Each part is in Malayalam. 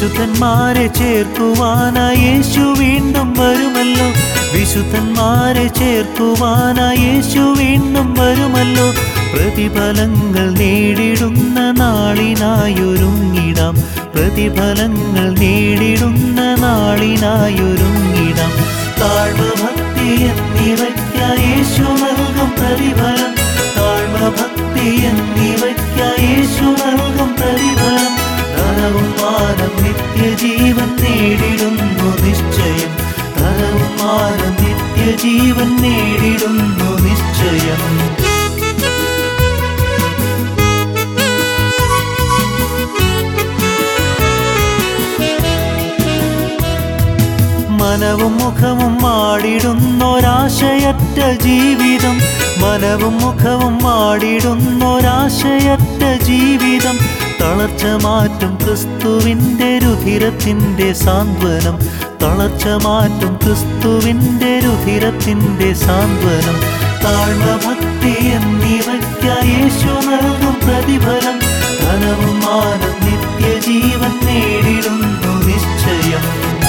വിശുദ്ധന്മാരെ ചേർക്കുവാനായി യേശു വീണ്ടും വരുമല്ലോ വിശുദ്ധന്മാരെ ചേർക്കുവാനായി യേശു വീണ്ടും വരുമല്ലോ പ്രതിഫലങ്ങൾ നേടിടുന്ന നാളിനായൊരുങ്ങിടാം പ്രതിഫലങ്ങൾ നേടിടുന്ന നാളിനായൊരുങ്ങിടാം താഴ്മ ഭക്തി എന്നിവയ്ക്കായി യേശു നൽകും പ്രതിഫലം താഴ്മ ഭക്തി എന്നിവയ്ക്കായി യേശു നൽകും പ്രതിഫലം ധനവും മാനം നിത്യജീവൻ നേടിടുന്നു നിശ്ചയം ധനവും മാനം നിത്യജീവൻ നേടിടുന്നു നിശ്ചയം മനവും മുഖവും മാടിടുന്നൊരാശയറ്റ ജീവിതം മനവും മുഖവും മാടിടുന്നൊരാശയറ്റ ജീവിതം തളർച്ച മാറ്റും ക്രിസ്തുവിൻ്റെ രുധിരത്തിൻ്റെ സാന്ത്വനം തളർച്ച മാറ്റും ക്രിസ്തുവിൻ്റെ രുധിരത്തിൻ്റെ സാന്ത്വനം താഴ്മ ഭക്തി എന്നിവയ്ക്കായി യേശു നൽകും പ്രതിഫലം ധനവും മാനം നിത്യജീവൻ നേടിടുന്നു നിശ്ചയം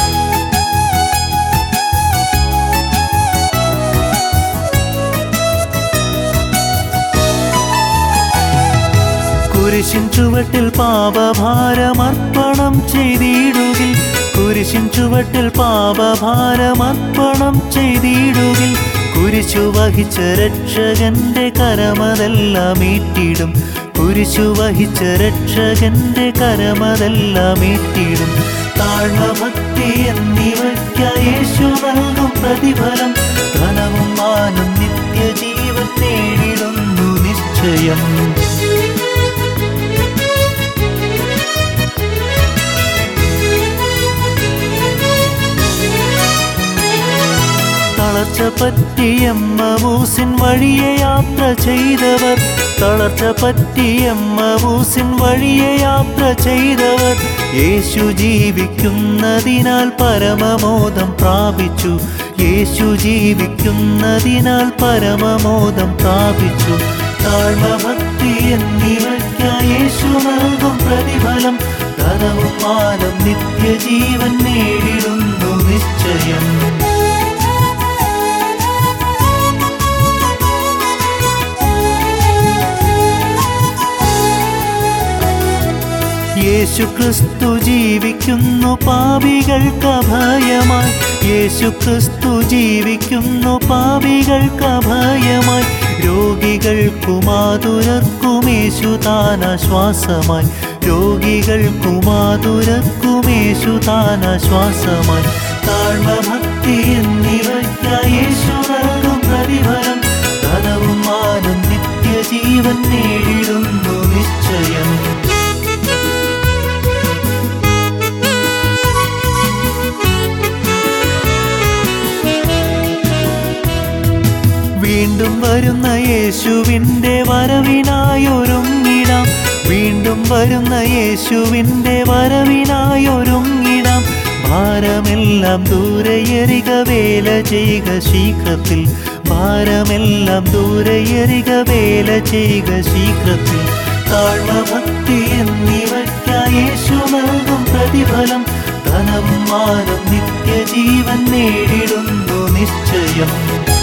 കുരിശിൻ ചുവട്ടിൽ പാപഭാരമർപ്പണം ചെയ്തിടുകിൽ കുരിശിൻ ചുവട്ടിൽ പാപഭാരമർപ്പണം ചെയ്തിടുകിൽ കുരിശു വഹിച്ച രക്ഷകന്റെ കരമതെല്ലാം ഈട്ടിടും കുരിശു വഹിച്ച രക്ഷകന്റെ കരമതെല്ലാം ഈട്ടിടും താഴ്മ ഭക്തി എന്നിവയ്ക്കായി യേശു നൽകും പ്രതിഫലം ധനവും മാനം നിത്യജീവൻ നേടിടുന്നു നിശ്ചയം തളർച്ച പറ്റിയമ്മൂസിൻ വഴിയെ യാത്ര ചെയ്തവർ തളർച്ച പറ്റിയമ്മൂസിൻ വഴിയെ യാത്ര ചെയ്തവർ യേശു ജീവിക്കുന്നതിനാൽ പരമമോദം പ്രാപിച്ചു യേശു ജീവിക്കുന്നതിനാൽ പരമമോദം പ്രാപിച്ചു താഴ്മ ഭക്തി എന്നിവയ്ക്കായി യേശു നൽകും പ്രതിഫലം ധനവും മാനം നിത്യജീവൻ നേടിടുന്നു നിശ്ചയം യേശു ക്രിസ്തു ജീവിക്കുന്നു പാപികൾക്ക് അഭയമായി യേശു ക്രിസ്തു ജീവിക്കുന്നു പാപികൾക്ക് അഭയമായി രോഗികൾക്കും ആതുരർക്കും യേശു താനാശ്വാസമായി രോഗികൾക്കും ആതുരർക്കും യേശു താനാശ്വാസമായി താഴ്മ ഭക്തി എന്നിവയ്ക്കായി യേശു നൽകും പ്രതിഫലം ധനവും മാനം നിത്യജീവൻ നേടിടുന്നു നിശ്ചയം വീണ്ടും വരുന്ന യേശുവിൻ്റെ വരവിനായൊരുങ്ങിടാം വീണ്ടും വരുന്ന യേശുവിൻ്റെ വരവിനായൊരുങ്ങിടാം ഭാരമെല്ലാം ദൂരയറിക വേല ചെയ്യുക ശീഘ്രത്തിൽ ഭാരമെല്ലാം ദൂരയറിക വേല ചെയ്യുക ശീഘ്രത്തിൽ താഴ്മ ഭക്തി എന്നിവയ്ക്കായി യേശു നൽകും പ്രതിഫലം ധനവും മാനം നിത്യജീവൻ നേടിടുന്നു നിശ്ചയം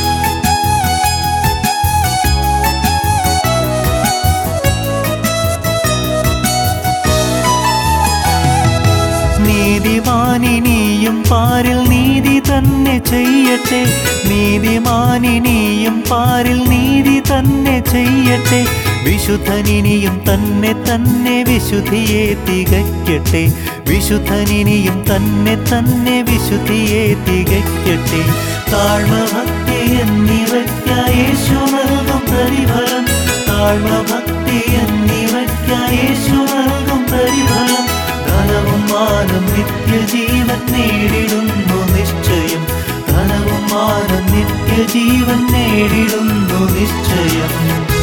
നീതിമാനിനിയും പാരിൽ നീതി തന്നെ ചെയ്യട്ടെ നീതിമാനിനിയും പാരിൽ നീതി തന്നെ ചെയ്യട്ടെ വിശുദ്ധനിനിയും തന്നെ തന്നെ വിശുദ്ധിയെ തികയ്ക്കട്ടെ വിശുദ്ധനിനിയും തന്നെ തന്നെ വിശുദ്ധിയെ തികയ്ക്കട്ടെ താഴ്മ ഭക്തി എന്നിവയ്ക്കായി യേശു നൽകും പ്രതിഫലം താഴ്മ ഭക്തി എന്നിവയ്ക്കായി യേശു നൽകും പ്രതിഫലം ധനവും മാനം നിത്യജീവൻ നേടിടുന്നു നിശ്ചയം ധനവും മാനം നിത്യജീവൻ നേടിടുന്നു നിശ്ചയം